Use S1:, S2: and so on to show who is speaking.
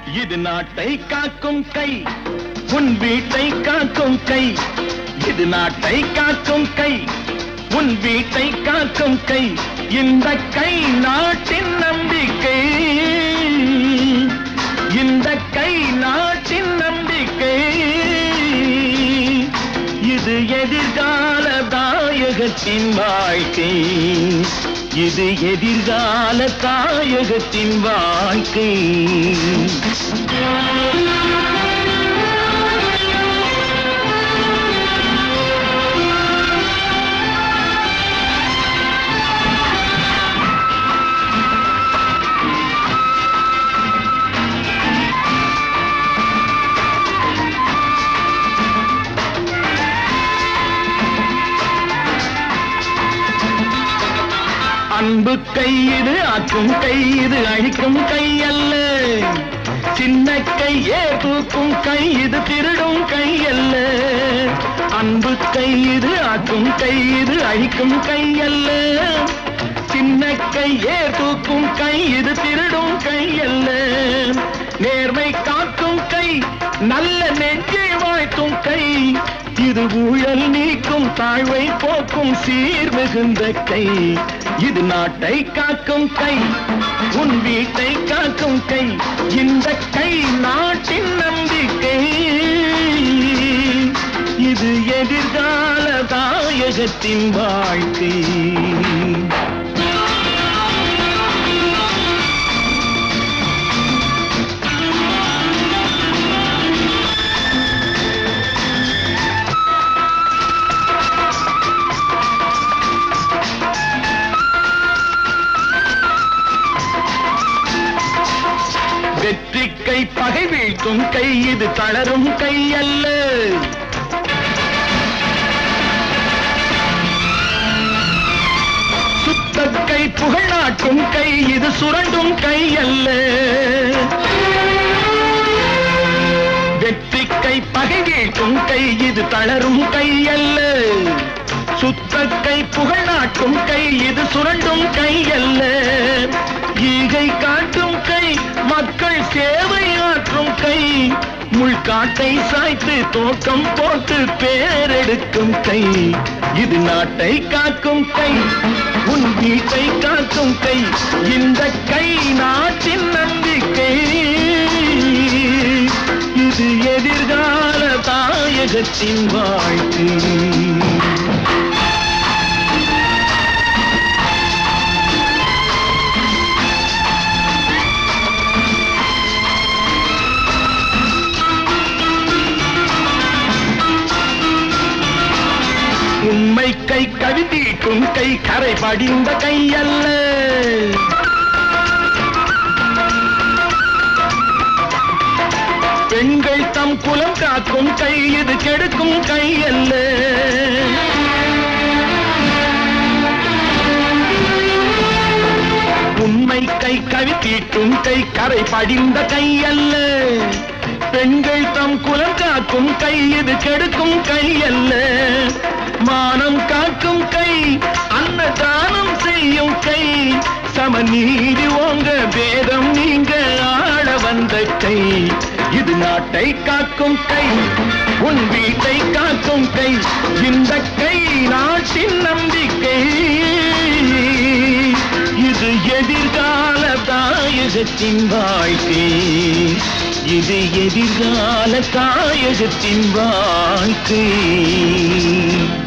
S1: இது நாட்டை காக்கும் கை உன் வீட்டை காக்கும் கை இது நாட்டை காக்கும் கை உன் வீட்டை காக்கும் கை இந்த கை நாட்டின் நம்பிக்கை இந்த கை நாட்டின் நம்பிக்கை இது எதிர்கால தாயகத்தின் வாழ்க்கை இது எதிர்கால தாயகத்தின் வாழ்க்கை அன்பு கை இது ஆக்கும் கை இது அழிக்கும் கை அல்ல சின்ன கையே தூக்கும் கை இது திருடும் கை அல்ல அன்பு கை இது ஆக்கும் கை இது அழிக்கும் கை அல்ல சின்ன கையே தூக்கும் கை இது திருடும் கை அல்ல நேர்மை காக்கும் கை நல்ல நெஞ்சை வாழ்த்தும் கை இது ஊழல் நீக்கும் தாழ்வை போக்கும் சீர் மிகுந்த கை இது நாட்டை காக்கும் கை உன் வீட்டை காக்கும் கை இந்த கை நாட்டின் நம்பிக்கை இது எதிர்கால தாயகத்தின் வாழ்க்கை வெற்றி கை பகை வீழ்த்தும் கை இது தளரும் கை அல்ல சுத்த கை புகழ் நாட்டும் கை இது சுரண்டும் கை அல்ல வெற்றி கை பகை வீழ்த்தும் கை இது தளரும் கை அல்ல சுத்த கை புகழ் நாட்டும் கை இது சுரண்டும் கை அல்ல ஈகை காட்டும் கை மக்கள் சேவை ஆற்றும் கை முள்காட்டை சாய்த்து தோட்டம் போட்டு பேரெடுக்கும் கை இது நாட்டை காக்கும் கை உன் வீட்டை காக்கும் கை இந்த கை நாட்டின் நம்பிக்கை இது எதிர்கால தாயகத்தின் வாழ்க்கை உண்மை கை கவிதீட்டும் கை கரை படிந்த கை அல்ல பெண்கள் தம் குலம் காக்கும் கை இது கெடுக்கும் கை அல்ல உண்மை கை கவி தீட்டும் கை கரை படிந்த கை அல்ல பெண்கள் தம் குலம் காக்கும் கை இது கெடுக்கும் கை அல்ல மானம் காக்கும் கை அன்னதானம் செய்யும் கை சமநீதி ஓங்க பேதம் நீங்க ஆட வந்த கை இது நாட்டை காக்கும் கை உன் வீட்டை காக்கும் கை இந்த கை நாட்டின் நம்பிக்கை இது எதிர்கால தாயகத்தின் வாழ்க்கை இது எதிர்கால தாயகத்தின் வாழ்க்கை